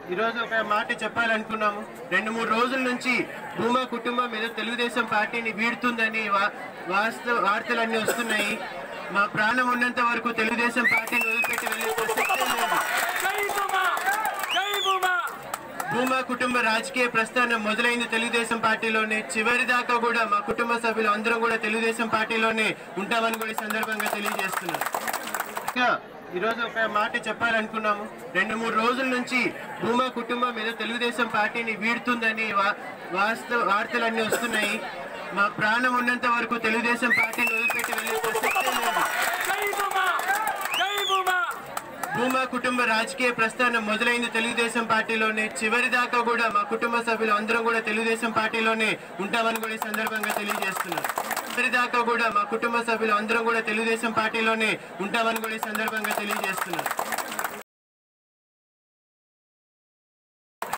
ఈరోజు ఒక మాట చెప్పాలనుకున్నాము రెండు మూడు రోజుల నుంచి భూమా కుటుంబం మీద తెలుగుదేశం పార్టీని వీడుతుందని వా- వాస్తవ వార్తలన్నీ వస్తున్నాయి మా ప్రాణం ఉన్నంత వరకు తెలుగుదేశం పార్టీని వదిలిపెట్టి వెళ్ళే ప్రసక్తే లేదు జై భూమా జై భూమా భూమా కుటుంబ రాజకీయ ప్రస్థానం మొదలైంది తెలుగుదేశం పార్టీలోనే చివరి దాకా కూడా మా కుటుంబ సభ్యులు అందరం కూడా తెలుగుదేశం పార్టీలోనే ఉంటామని కూడా ఈ సందర్భంగా తెలియజేస్తున్నాను ఇంకా ఈరోజు ఒక మాట చెప్పాలనుకున్నాము రెండు మూడు రోజుల నుంచి భూమా కుటుంబం మీద తెలుగుదేశం పార్టీని వీడుతుందని వా- వాస్తవ వార్తలన్నీ వస్తున్నాయి మా ప్రాణం ఉన్నంత వరకు తెలుగుదేశం పార్టీని వదిలిపెట్టి వెళ్ళే ప్రసక్తే లేదు జై భూమా జై భూమా భూమా కుటుంబ రాజకీయ ప్రస్థానం మొదలైంది తెలుగుదేశం పార్టీలోనే చివరి దాకా కూడా మా కుటుంబ సభ్యులు అందరం కూడా తెలుగుదేశం పార్టీలోనే ఉంటామని కూడా ఈ సందర్భంగా తెలియజేస్తున్నాను చివరి దాకా కూడా మా కుటుంబ సభ్యులు అందరం కూడా తెలుగుదేశం పార్టీలోనే ఉంటామని కూడా ఈ సందర్భంగా తెలియజేస్తున్నాను